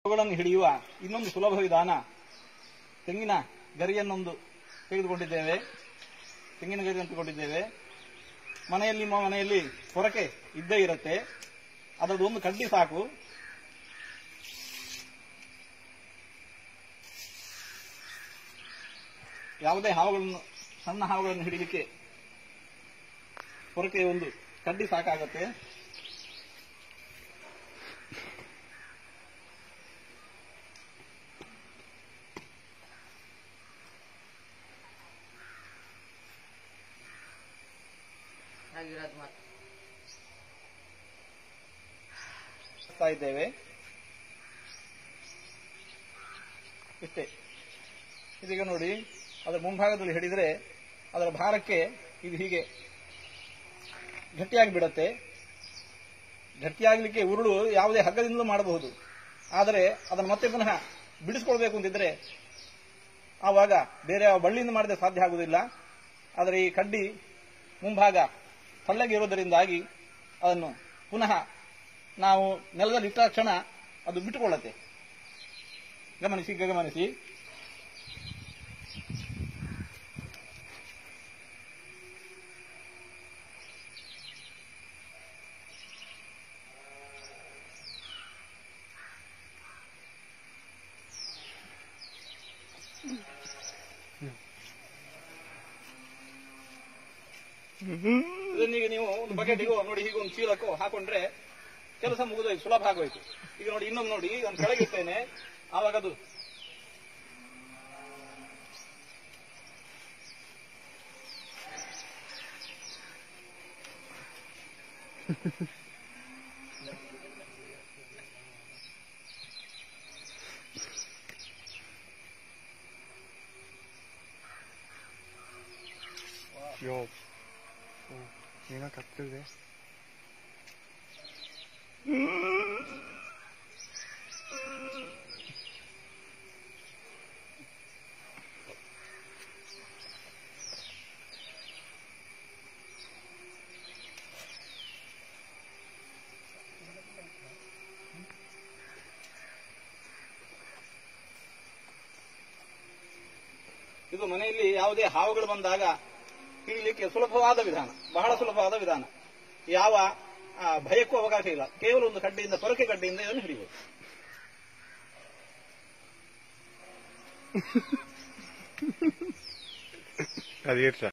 ಅವುಗಳನ್ನು ಹಿಡಿಯುವ ಇನ್ನೊಂದು ಸುಲಭ ವಿಧಾನ ತೆಂಗಿನ ಗರಿಯನ್ನೊಂದು ತೆಗೆದುಕೊಂಡಿದ್ದೇವೆ ತೆಂಗಿನ ಗರಿ ತೆಗೆದುಕೊಂಡಿದ್ದೇವೆ ಮನೆಯಲ್ಲಿ ನಿಮ್ಮ ಮನೆಯಲ್ಲಿ ಹೊರಕೆ ಇದ್ದೇ ಇರುತ್ತೆ ಅದರದ್ದು ಒಂದು ಕಡ್ಡಿ ಸಾಕು ಯಾವುದೇ ಹಾವುಗಳನ್ನು ಸಣ್ಣ ಹಾವುಗಳನ್ನು ಹಿಡಿಲಿಕ್ಕೆ ಹೊರಕೆ ಒಂದು ಕಡ್ಡಿ ಸಾಕಾಗತ್ತೆ ಆಗಿರೋದು ಮಾತ್ರ ಮಾಡ್ತಾ ಇದ್ದೇವೆ ಇಷ್ಟೇ ಇದೀಗ ನೋಡಿ ಅದರ ಮುಂಭಾಗದಲ್ಲಿ ಹಿಡಿದರೆ ಅದರ ಭಾರಕ್ಕೆ ಇದು ಹೀಗೆ ಗಟ್ಟಿಯಾಗಿ ಬಿಡತ್ತೆ ಗಟ್ಟಿಯಾಗಲಿಕ್ಕೆ ಉರುಳು ಯಾವುದೇ ಹಗ್ಗದಿಂದಲೂ ಮಾಡಬಹುದು ಆದರೆ ಅದನ್ನು ಮತ್ತೆ ಪುನಃ ಬಿಡಿಸ್ಕೊಳ್ಬೇಕು ಅಂತಿದ್ರೆ ಆವಾಗ ಬೇರೆ ಯಾವ ಬಳ್ಳಿಯಿಂದ ಮಾಡಿದ್ರೆ ಸಾಧ್ಯ ಆಗುವುದಿಲ್ಲ ಆದರೆ ಈ ಕಡ್ಡಿ ಮುಂಭಾಗ ತಳ್ಳಗೆ ಇರೋದರಿಂದಾಗಿ ಅದನ್ನು ಪುನಃ ನಾವು ನೆಲದಲ್ಲಿ ಇಟ್ಟ ಕ್ಷಣ ಅದು ಬಿಟ್ಟುಕೊಳ್ಳತ್ತೆ ಗಮನಿಸಿ ಗಮನಿಸಿ ಇದನ್ನೀಗ ನೀವು ಒಂದು ಬಕೆಟಿಗೋ ನೋಡಿ ಹೀಗೆ ಒಂದು ಚೀಲಕ್ಕೋ ಹಾಕೊಂಡ್ರೆ ಕೆಲಸ ಮುಗಿದೋಯ್ತು ಸುಲಭ ಆಗೋಯ್ತು ಈಗ ನೋಡಿ ಇನ್ನೊಂದು ನೋಡಿ ಒಂದು ಕೆಳಗಿರ್ತೇನೆ ಆವಾಗ ಅದು 요. 어, 얘가 깍들래. ಇದು ಮನೆಯಲ್ಲಿ ಯಾವುದೇ ಹಾವುಗಳು ಬಂದಾಗ ಹಿಡಿಲಿಕ್ಕೆ ಸುಲಭವಾದ ವಿಧಾನ ಬಹಳ ಸುಲಭವಾದ ವಿಧಾನ ಯಾವ ಆ, ಭಯಕ್ಕೂ ಅವಕಾಶ ಇಲ್ಲ ಕೇವಲ ಒಂದು ಕಡ್ಡಿಯಿಂದ ಪೊರಕೆ ಕಡ್ಡಿಯಿಂದ ಇದನ್ನು ಹಿಡಿಬಹುದು Abierta.